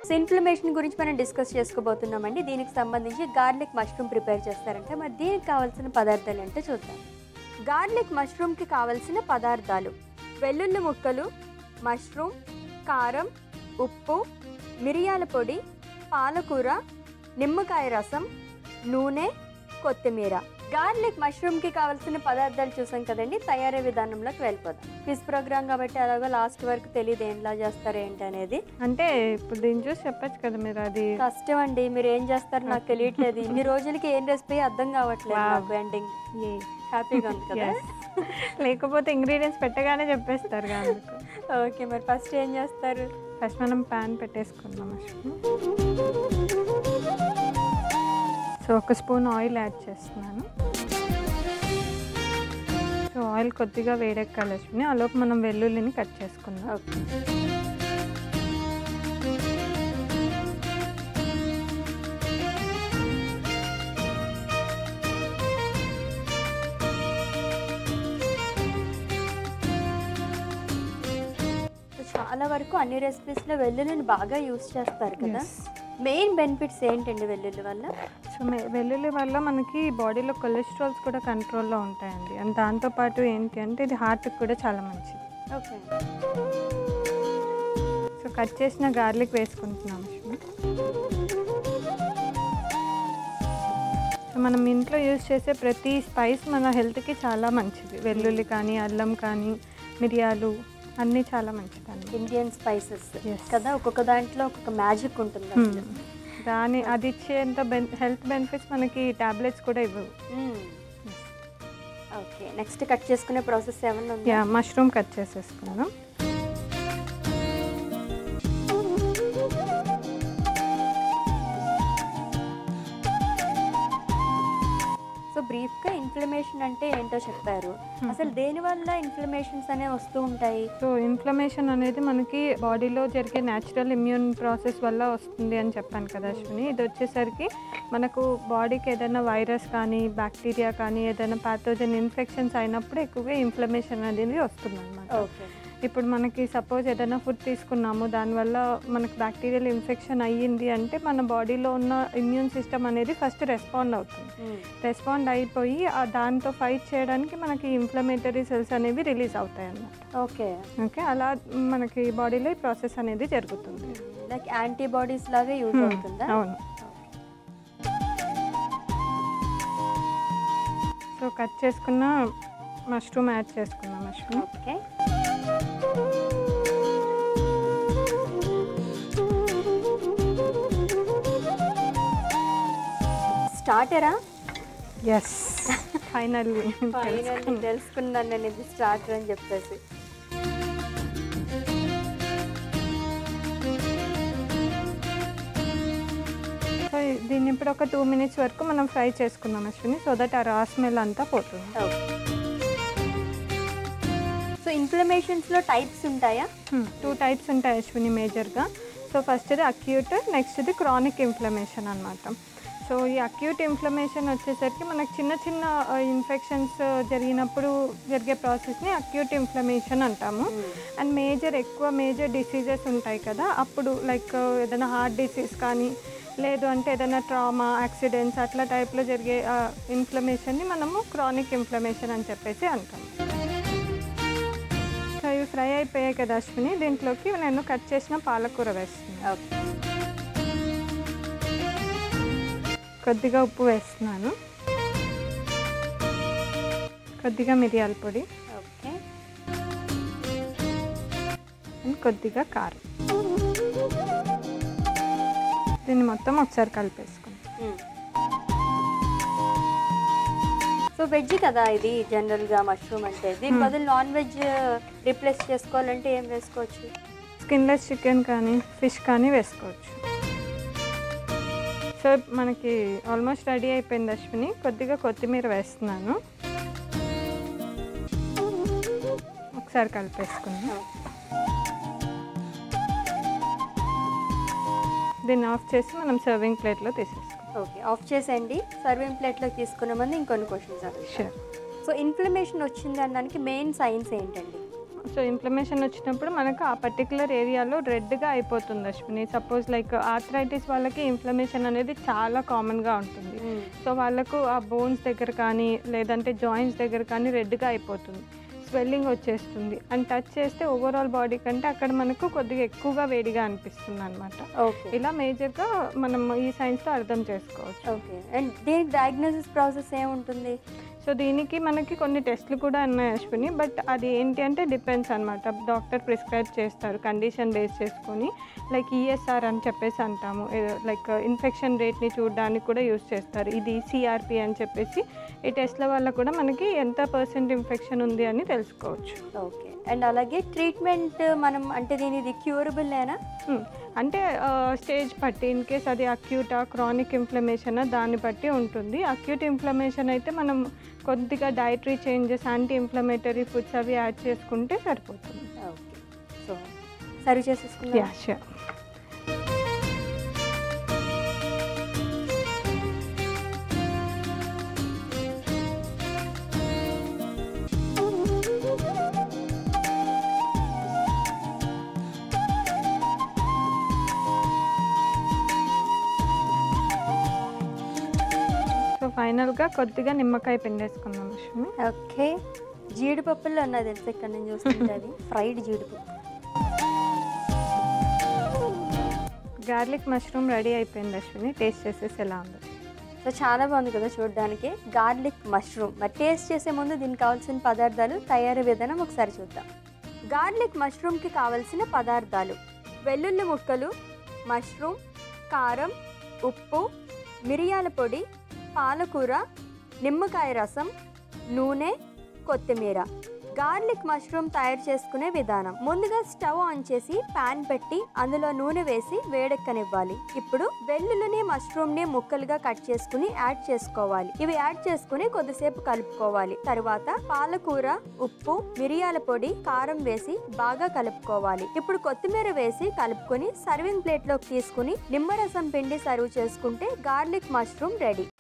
So inflammation గురించి మనం discuss చేసుకోబోతున్నామండి దీనికి సంబంధించి గార్లిక్ మష్రూమ్ ప్రిపేర్ చేస్తారంటే మరి దీనికి కావాల్సిన పదార్థాలు అంటే చూద్దాం గార్లిక్ మష్రూమ్కి కావాల్సిన పదార్థాలు వెల్లుల్లి ముక్కలు మష్రూమ్ కారం ఉప్పు మిరియాల పొడి పాలకూర నిమ్మకాయ రసం నూనె కొత్తిమీర గార్లిక్ మష్రూమ్కి కావాల్సిన పదార్థాలు చూసాం కదండి తయారీ విధానంలోకి వెళ్ళిపోదాం క్విజ్ ప్రోగ్రామ్ కాబట్టి అలాగో లాస్ట్ వరకు తెలియదు ఏంలా చేస్తారు ఏంటి అనేది అంటే ఇప్పుడు దీన్ని చూసి చెప్పచ్చు కదా మీరు అది కష్టం అండి మీరు ఏం చేస్తారు నాకు తెలియట్లేదు ఇన్ని రోజులకి ఏం రెసిపీ అర్థం కావట్లేదు Wow. నాకు ఎండింగ్ ఏ. హ్యాపీగా ఉంది కదా Yes. లేకపోతే ఇంగ్రీడియంట్స్ పెట్టగానే చెప్పేస్తారు కదా అందుకు ఓకే మరి ఫస్ట్ ఏం చేస్తారు ఫస్ట్ మనం ప్యాన్ పెట్టేసుకుందాం సో ఒక స్పూన్ ఆయిల్ యాడ్ చేస్తున్నాను సో ఆయిల్ కొద్దిగా వేడెక్కాలి అశ్విని ఆలోపు మనం వెల్లుల్లిని కట్ చేసుకుందాం ఓకే సో చాలా వరకు అన్ని రెసిపీస్లో వెల్లుల్లిని బాగా యూస్ చేస్తారు కదా Yes. మెయిన్ బెనిఫిట్స్ ఏంటండి వెల్లుల్లి వల్ల సో మె- వెల్లుల్లి వల్ల మనకి బాడీలో కొలెస్ట్రాల్స్ కూడా కంట్రోల్లో ఉంటాయండి అండ్ దాంతోపాటు ఏంటి అంటే ఇది హార్ట్కి కూడా చాలా మంచిది ఓకే సో కట్ చేసిన గార్లిక్ వేసుకుంటున్నాం అశ్విని సో మనం ఇంట్లో యూజ్ చేసే ప్రతి స్పైస్ మన హెల్త్కి చాలా మంచిది వెల్లుల్లి కానీ అల్లం కానీ మిరియాలు అన్నీ చాలా మంచిదండి ఇండియన్ స్పైసెస్ Yes. కదా ఒక్కొక్క దాంట్లో ఒక్కొక్క మ్యాజిక్ ఉంటుంది అసలు. దాని అది ఇచ్చేంత బెన్ హెల్త్ బెనిఫిట్స్ మనకి టాబ్లెట్స్ కూడా ఇవ్వవు మ్మ్. ఓకే నెక్స్ట్ కట్ చేసుకునే ప్రాసెస్ ఏమన్నా ఉందా యా మష్రూమ్ కట్ చేసేసుకుందాం సో బ్రీఫ్గా ఇన్ఫ్లమేషన్ అంటే ఏంటో చెప్పారు అసలు దేని వల్ల ఇన్ఫ్లమేషన్స్ అనేవి వస్తూ ఉంటాయి సో ఇన్ఫ్లమేషన్ అనేది మనకి బాడీలో జరిగే న్యాచురల్ ఇమ్యూన్ ప్రాసెస్ వల్ల వస్తుంది అని చెప్పాను కదా అశ్విని ఇది వచ్చేసరికి మనకు బాడీకి ఏదైనా వైరస్ కానీ బ్యాక్టీరియా కానీ ఏదైనా ప్యాథోజన్ ఇన్ఫెక్షన్స్ అయినప్పుడు ఎక్కువగా ఇన్ఫ్లమేషన్ అనేది వస్తుంది అనమాట ఓకే ఇప్పుడు మనకి సపోజ్ ఏదైనా ఫుడ్ తీసుకున్నాము దానివల్ల మనకి బ్యాక్టీరియల్ ఇన్ఫెక్షన్ అయ్యింది అంటే మన బాడీలో ఉన్న ఇమ్యూన్ సిస్టమ్ అనేది ఫస్ట్ రెస్పాండ్ అవుతుంది రెస్పాండ్ అయిపోయి ఆ దాంతో ఫైట్ చేయడానికి మనకి ఇన్ఫ్లమేటరీ సెల్స్ అనేవి రిలీజ్ అవుతాయి అన్నమాట ఓకే ఓకే అలా మనకి బాడీలో ఈ ప్రాసెస్ అనేది జరుగుతుంది లైక్ యాంటీబాడీస్ లాగా యూజ్ Hmm. అవుతుందా అవును సో కట్ చేసుకున్న మష్రూమ్ యాడ్ చేసుకున్నాం మష్రూమ్ ఓకే స్టార్టరా ఎస్ ఫైనల్లీ ఫైనల్ తెలుసుకున్నాను నేను ఇది స్టార్టర్ అని చెప్పేసి సో దీన్ని ఇప్పుడు ఒక టూ మినిట్స్ వరకు మనం ఫ్రై చేసుకుందాం అశ్విని సో దట్ ఆ రా స్మెల్ అంతా పోతుంది సో ఇన్ఫ్లమేషన్స్లో టైప్స్ ఉంటాయా టూ టైప్స్ ఉంటాయి అశ్విని మేజర్గా సో ఫస్ట్ది అక్యూట్ నెక్స్ట్ది క్రానిక్ ఇన్ఫ్లమేషన్ అనమాట సో ఈ అక్యూట్ ఇన్ఫ్లమేషన్ వచ్చేసరికి మనకు చిన్న చిన్న ఇన్ఫెక్షన్స్ జరిగినప్పుడు జరిగే ప్రాసెస్ని అక్యూట్ ఇన్ఫ్లమేషన్ అంటాము అండ్ మేజర్ ఎక్కువ మేజర్ డిసీజెస్ ఉంటాయి కదా అప్పుడు లైక్ ఏదైనా హార్ట్ డిసీజ్ కానీ లేదు అంటే ఏదైనా ట్రామా యాక్సిడెంట్స్ అట్లా టైప్లో జరిగే ఇన్ఫ్లమేషన్ని మనము క్రానిక్ ఇన్ఫ్లమేషన్ అని చెప్పేసి అంటాం సో ఇవి ఫ్రై అయిపోయాయి కదా అశ్విని దీంట్లోకి నేను కట్ చేసిన పాలకూర వేస్తున్నాను ఓకే కొద్దిగా ఉప్పు వేస్తున్నాను కొద్దిగా మిరియాల పొడి ఓకే అండ్ కొద్దిగా కారం దీన్ని మొత్తం ఒకసారి కలిపేసుకుంటాం సో వెజ్ కదా ఇది జనరల్గా మష్రూమ్ అంటే దీని బదులు నాన్ వెజ్ రీప్లేస్ చేసుకోవాలంటే ఏం వేసుకోవచ్చు స్కిన్లెస్ చికెన్ కానీ ఫిష్ కానీ వేసుకోవచ్చు సో మనకి ఆల్మోస్ట్ రెడీ అయిపోయింది అశ్విని కొద్దిగా కొత్తిమీర వేస్తున్నాను ఒకసారి కలిపేసుకుందాం దీన్ని ఆఫ్ చేసి మనం సర్వింగ్ ప్లేట్లో తీసేసుకుందాం ఓకే ఆఫ్ చేసేయండి సర్వింగ్ ప్లేట్లోకి తీసుకునే ముందు ఇంకొన్ని క్వశ్చన్స్ అడుగుతాను షూర్ సో ఇన్ఫ్లమేషన్ వచ్చింది అనడానికి మెయిన్ సైన్స్ ఏంటండి సో ఇన్ఫ్లమేషన్ వచ్చినప్పుడు మనకు ఆ పర్టికులర్ ఏరియాలో రెడ్గా అయిపోతుంది అశ్విని సపోజ్ లైక్ ఆర్థరైటిస్ వాళ్ళకి ఇన్ఫ్లమేషన్ అనేది చాలా కామన్గా ఉంటుంది సో వాళ్ళకు ఆ బోన్స్ దగ్గర కానీ లేదంటే జాయింట్స్ దగ్గర కానీ రెడ్గా అయిపోతుంది స్వెల్లింగ్ వచ్చేస్తుంది అండ్ టచ్ చేస్తే ఓవరాల్ బాడీ కంటే అక్కడ మనకు కొద్దిగా ఎక్కువగా వేడిగా అనిపిస్తుంది అనమాట ఓకే ఇలా మేజర్గా మనం ఈ సైన్స్తో అర్థం చేసుకోవచ్చు ఓకే అండ్ దీనికి డయాగ్నోసిస్ ప్రాసెస్ ఏముంటుంది సో దీనికి మనకి కొన్ని టెస్ట్లు కూడా ఉన్నాయి అశ్విని బట్ అది ఏంటి అంటే డిపెండ్స్ అనమాట డాక్టర్ ప్రిస్క్రైబ్ చేస్తారు కండిషన్ బేస్ చేసుకొని లైక్ ఈఎస్ఆర్ అని చెప్పేసి అంటాము లైక్ ఇన్ఫెక్షన్ రేట్ని చూడడానికి కూడా యూస్ చేస్తారు ఇది సిఆర్పి అని చెప్పేసి ఈ టెస్ట్ల వల్ల కూడా మనకి ఎంత పర్సెంట్ ఇన్ఫెక్షన్ ఉంది అని తెలుసుకోవచ్చు ఓకే అండ్ అలాగే ట్రీట్మెంట్ మనం అంటే దీనిది క్యూరబుల్ ఏనా Hmm. అంటే స్టేజ్ బట్టి ఇన్ కేస్ అది అక్యూటా క్రానిక్ ఇన్ఫ్లమేషన్ దాన్ని బట్టి ఉంటుంది అక్యూట్ ఇన్ఫ్లమేషన్ అయితే మనం కొద్దిగా dietary changes anti inflammatory foods అవి యాడ్ చేసుకుంటే సరిపోతుంది ఓకే సో సర్వ్ చేసేసుకుందాం యా షూర్ సో ఫైనల్గా కొద్దిగా నిమ్మకాయ పిండేసుకుందాం అశ్విని ఓకే జీడిపప్పుల్లో ఉన్నది తెలుసు ఇక్కడ నేను చూస్తుంటే అది ఫ్రైడ్ జీడిపప్పు గార్లిక్ మష్రూమ్ రెడీ అయిపోయింది అశ్విని టేస్ట్ చేసేసి ఎలా ఉంది సో చాలా బాగుంది కదా చూడడానికి గార్లిక్ మష్రూమ్ మరి టేస్ట్ చేసే ముందు దీనికి కావాల్సిన పదార్థాలు తయారీ విధానం ఒకసారి చూద్దాం గార్లిక్ మష్రూమ్కి కావాల్సిన పదార్థాలు వెల్లుల్లి ముక్కలు మష్రూమ్ కారం ఉప్పు మిరియాల పొడి పాలకూర నిమ్మకాయ రసం నూనె కొత్తిమీర గార్లిక్ మష్రూమ్ తయారు చేసుకునే విధానం ముందుగా స్టవ్ ఆన్ చేసి పాన్ పెట్టి అందులో నూనె వేసి వేడెక్కనివ్వాలి ఇప్పుడు వెల్లుల్లిని మష్రూమ్ ని ముక్కలుగా కట్ చేసుకుని యాడ్ చేసుకోవాలి ఇవి యాడ్ చేసుకుని కొద్దిసేపు కలుపుకోవాలి తరువాత పాలకూర ఉప్పు మిరియాల పొడి కారం వేసి బాగా కలుపుకోవాలి ఇప్పుడు కొత్తిమీర వేసి కలుపుకొని సర్వింగ్ ప్లేట్ లోకి తీసుకుని నిమ్మరసం పిండి సర్వ్ చేసుకుంటే గార్లిక్ మష్రూమ్ రెడీ